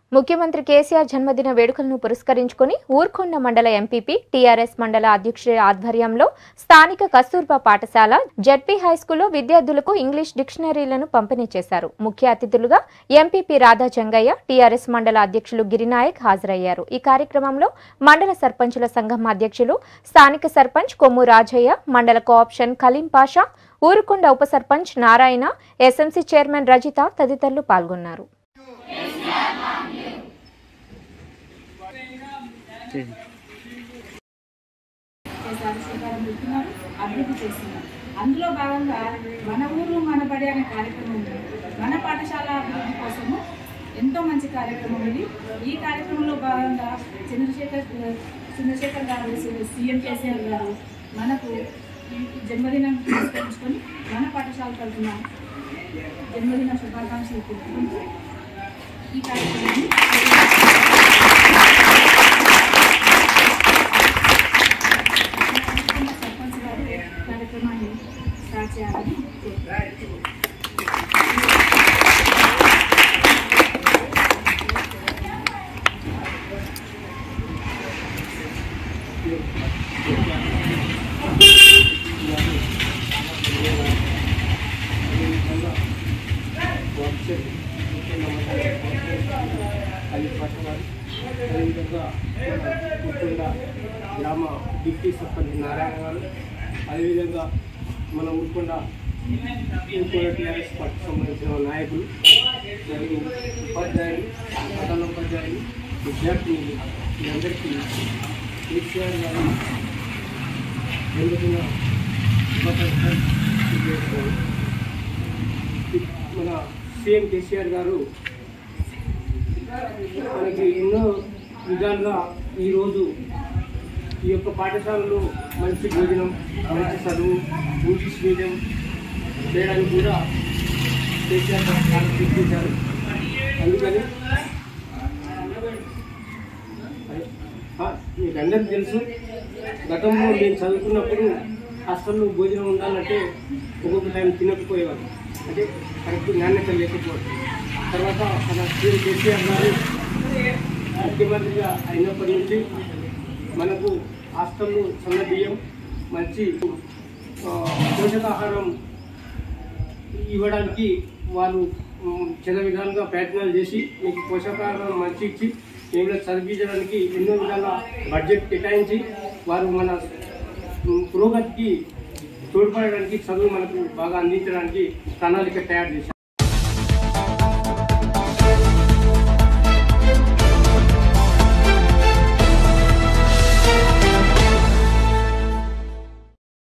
ముఖ్యమంత్రి కేసీఆర్ జన్మదిన వేడుకలను పురస్కరించుకుని ఊర్కొండ మండల ఎంపీపీ టీఆర్ఎస్ మండల అధ్యక్షుడి ఆధ్వర్యంలో స్థానిక కస్తూర్బా పాఠశాల జడ్పీ హైస్కూల్లో విద్యార్థులకు ఇంగ్లీష్ డిక్షనరీలను పంపిణీ చేశారు ముఖ్య అతిథులుగా ఎంపీపీ రాధా జంగయ్య టీఆర్ఎస్ మండల అధ్యక్షులు గిరినాయక్ హాజరయ్యారు ఈ కార్యక్రమంలో మండల సర్పంచుల సంఘం అధ్యక్షులు స్థానిక సర్పంచ్ కొమ్ము రాజయ్య మండల కోఆప్షన్ కలీం పాషా ఊరుకొండ ఉప సర్పంచ్ నారాయణ ఎస్ఎంసీ చైర్మన్ రజిత తదితరులు పాల్గొన్నారు చేశారు శ్రీకారం చుడుతున్నారు అభివృద్ధి చేస్తున్నారు అందులో భాగంగా మన ఊరు మన బడి అనే కార్యక్రమం ఉంది మన పాఠశాల అభివృద్ధి కోసము ఎంతో మంచి కార్యక్రమం ఇది ఈ కార్యక్రమంలో భాగంగా చంద్రశేఖర్ చంద్రశేఖర్ గారు సీఎం కేసీఆర్ గారు మనకు ఈ జన్మదినం పురస్కరించుకొని మన పాఠశాల తరఫున జన్మదిన శుభాకాంక్షలు తెలుపుకుంటూ ఈ కార్యక్రమాన్ని సర్పంచ్ గారు కార్యక్రమాన్ని స్టార్ట్ చేయాలని కోరుతున్నాను. అదేవిధంగా ముఖ్యంగా గ్రామ డిప్యూటీ సర్పంచ్ నారాయణ గారు అదేవిధంగా మన ఊరుకొండ ఊరుకొండ టీఆర్ఎస్ పార్టీకి సంబంధించిన నాయకులు మరియు ఉపాధ్యాయులు ప్రధాన ఉపాధ్యాయులు విద్యార్థులు వీరందరికీ కేసీఆర్ గారు జన్మదిన శుభాకాంక్షలు తెలియజేస్తున్నాను. మన సీఎం కేసీఆర్ గారు మనకి ఎన్నో విధాలుగా ఈరోజు ఈ యొక్క పాఠశాలలో మంచి భోజనం మంచి చదువు ఇంగ్లీష్ మీడియం చేయడానికి కూడా కేసీఆర్ గారు చాలా కృషి చేశారు అందుకని ఆ, మీకు అందరికీ తెలుసు గతంలో నేను చదువుకున్నప్పుడు హాస్టల్లో భోజనం ఉండాలంటే ఒక్కొక్క టైం తినకపోయేవారు అంటే కరెక్ట్ నాణ్యత లేకపోవడం తర్వాత మన శ్రీ కేసీఆర్ గారు ముఖ్యమంత్రిగా అయినప్పటి నుంచి మనకు హాస్టల్లో సన్న బియ్యం మంచి ఆ, పోషకాహారం ఇవ్వడానికి వాళ్ళు మ్, చిన్న విధాలుగా ప్రయత్నాలు చేసి మీకు పోషకాహారం మంచి ఇచ్చి మేము చదివించడానికి ఎన్నో విధాల బడ్జెట్ కేటాయించి వారు మన మ్, పురోగతికి తోడ్పడడానికి చదువు మనకు బాగా అందించడానికి ప్రణాళిక తయారు చేశారు